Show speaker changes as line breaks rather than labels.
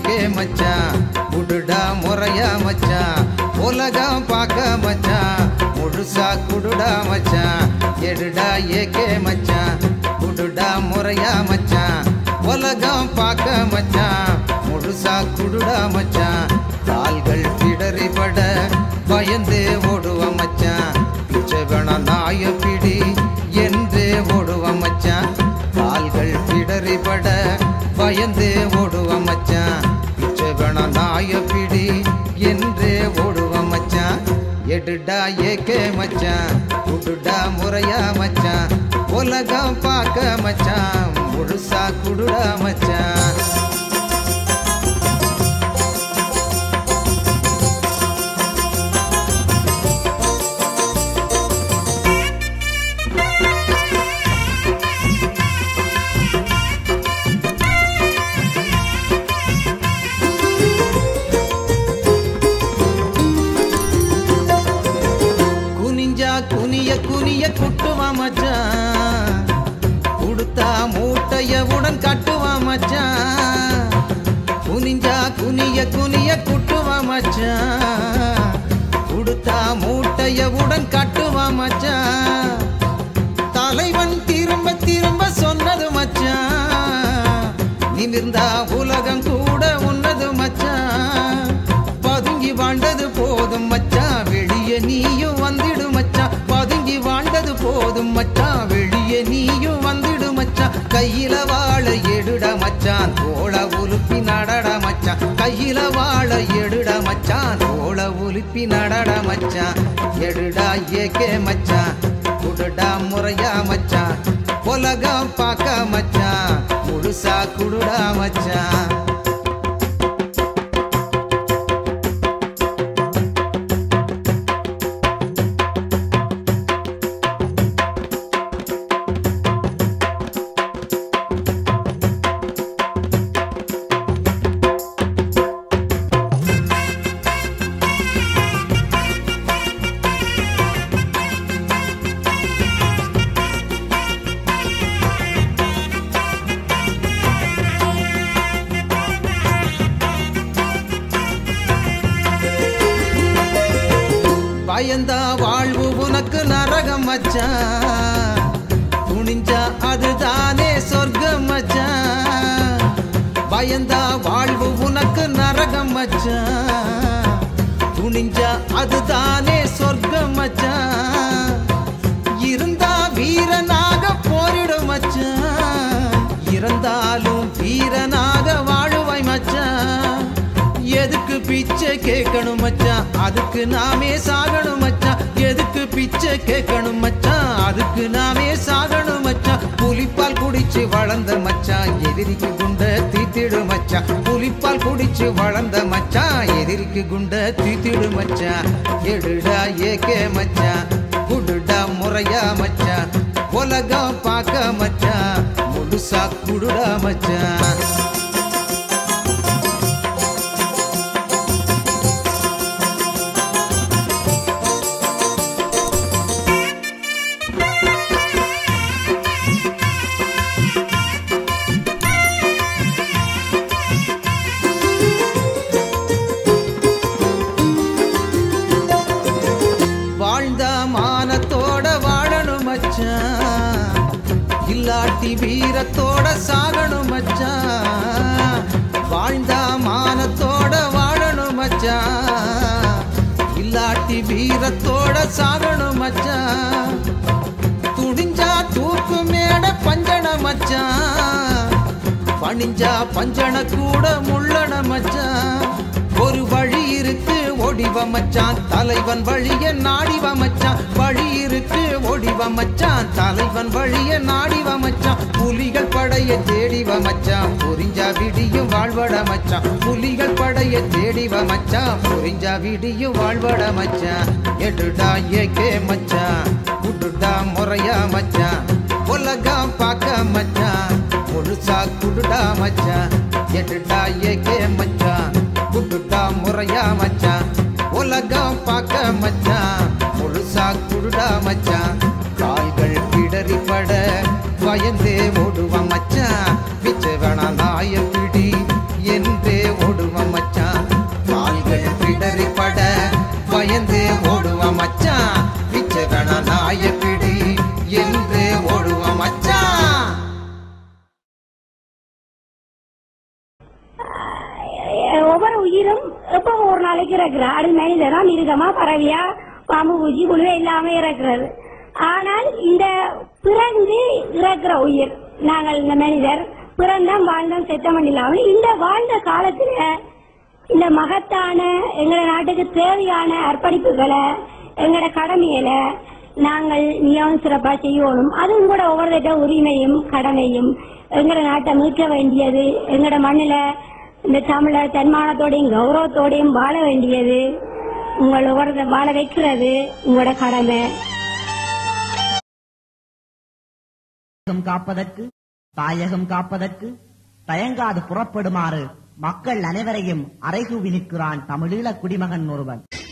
AK மச்சான் குடுடா முறையா மச்சான் உலகம் பார்க்க மச்சான் முழுசா குடுடா மச்சான் எடுடா ஏகே மச்சான் குடுடா முறையா மச்சான் உலகம் பார்க்க மச்சான் முழுசா குடுடா மச்சான் கால்கள் பிடறிபட பயந்து ஓடுவ மச்சான் பிச்சை வேணாம் நாய பிடி என்று ஓடுவ மச்சான் கால்கள் பிடறிபட பயந்து ஓடுவ மச்சான் பிச்சை வேணாம் நாய பிடி என்று ஓடுவ மச்சான் எடுடா ஏகே மச்சான் குடுடா முறையா மச்சான் உலகம் பார்க்க மச்சான் முழுசா குடுடா மச்சான் குனிஞ்சா குனிய குனிய குட்டுவா மச்சான் கொடுத்தா மூட்டைய உடன் கட்டுவா மச்சான் குனிஞ்சா குனிய குனிய குட்டுவா மச்சான் கொடுத்தா மூட்டைய உடன் கட்டுவா மச்சான் தலைவன் திரும்ப திரும்ப சொன்னது மச்சான் நிமிர்ந்தா உலகம் கூட உன்னது மச்சான் பதுங்கி வாழ்ந்தது போதும் மச்சான் வெளியே நீயும் வந்துடு மச்சான் பதுங்கி வாழ்ந்தது போதும் மச்சான் வெளியே நீயும் வந்துடு மச்சான் கையில வாழ எடுட மச்சான் தோள உலுப்பி நடட மச்சான் கையில வாழ எடுட மச்சான் தோள உலுப்பி நடட மச்சான் எடுடா ஏகே மச்சான் குடுடா முறையா மச்சான் உலகம் பார்க்க மச்சான் முழுசா குடுடா மச்சான் பயந்தா வாழ்வு உனக்கு நரகம் மச்சான் துணிஞ்சா அதுதானே சொர்க்கம் மச்சான் பயந்தா வாழ்வு உனக்கு நரகம் மச்சான் துணிஞ்சா அதுதானே சொர்க்கம் மச்சான் இருந்தா வீரனாக போரிடும் மச்சான் இறந்தாலும் வீரனாக வாழுவாய் மச்சான் எதுக்கு பிச்சை கேட்கணும் மச்சான் அதுக்கு நாமே சாகணும் மச்சான் எதுக்கு பிச்சை கேட்கணும் மச்சான் அதுக்கு நாமே சாகணும் மச்சான் புலிப்பால் குடிச்சு வளர்ந்த மச்சான் எதிரிக்கு குண்ட தீத்திடு மச்சான் புலிப்பால் குடிச்சு வளர்ந்த மச்சான் எதிரிக்கு குண்ட தீத்திடு மச்சான் எடுடா ஏகே மச்சான் குடுடா முறையா மச்சான் உலகம் பார்க்க மச்சான் முழுசா குடுடா மச்சான் வாழ்ந்த மானத்தோட வாழணும் மச்சான் இல்லாட்டி வீரத்தோட சாகணும் மச்சான் வாழ்ந்த மானத்தோட வாழணும் மச்சான் இல்லாட்டி வீரத்தோட சாகணும் மச்சான் துடிஞ்சா தூக்கு மேட பஞ்சன மச்சான் பணிஞ்சா பஞ்சன கூட முள்ளன மச்சான் ஒரு வழி இருக்கு ஓடிவ மச்சான் தலைவன் வழிய நாடிவ மச்சான் வழி இருக்கு ஓடிவ மச்சான் தலைவன் வழிய நாடிவ மச்சான் புலிகள் படைய தேடிவ மச்சான் புரிஞ்சா விடியும் வாழ்வட மச்சான் புலிகள் படைய தேடிவ மச்சான் புரிஞ்சா விடியும் வாழ்வட மச்சான் எடுடா ஏகே மச்சான் குடுடா முறையா மச்சான் உலகம் பார்க்க மச்சான் முழுசா குடுடா மச்சான் எடுடா ஏகே மச்சான் குடுடா முறையா மச்சான் உலகம் பார்க்க மச்சான் முழுசா குடுடா மச்சான் கால்கள் பிடறி பட பயந்தே ஓடுவான் மச்சான் பிச்சை வேணா நாய பிடி என்றே ஓடு பிடரிப்பட பயந்து ஓடுவான் மச்சான் பிச்சைகண நாய பிடி என்று ஓடுவான் மச்சான்
அஹ் ஒவ்வொரு உயிரும் எப்போ ஒரு நாளைக்கு இறக்குற அது மனிதனா மிருகமா பறவையா பாம்பு பூச்சி குழுவே இல்லாம இறக்குறது ஆனால் இந்த பிறந்து இறக்குற உயிர் நாங்கள் இந்த மனிதர் பிறந்தோம் வாழ்ந்தோம் செத்தமன் இல்லாமல் இந்த வாழ்ந்த காலத்துல இந்த மகத்தான எங்கள நாட்டுக்கு தேவையான அர்ப்பணிப்புகளை எங்களோட கடமைகளை நாங்கள் மிகவும் சிறப்பா செய்யணும் அதுவும் கூட ஒவ்வொருத்த உரிமையும் கடமையும் எங்களோட நாட்டை மீட்க வேண்டியது எங்களோட மண்ணில இந்த தமிழர் தன்மானத்தோடையும் கௌரவத்தோடையும் வாழ வேண்டியது உங்கள் ஒவ்வொரு வாழ வைக்கிறது உங்களோட கடமை
தாயகம் காப்பதற்கு தாயகம் காப்பதற்கு தயங்காது புறப்படுமாறு மக்கள் அனைவரையும் அறைகூவி நிற்கிறான் தமிழீழ குடிமகன் ஒருவன்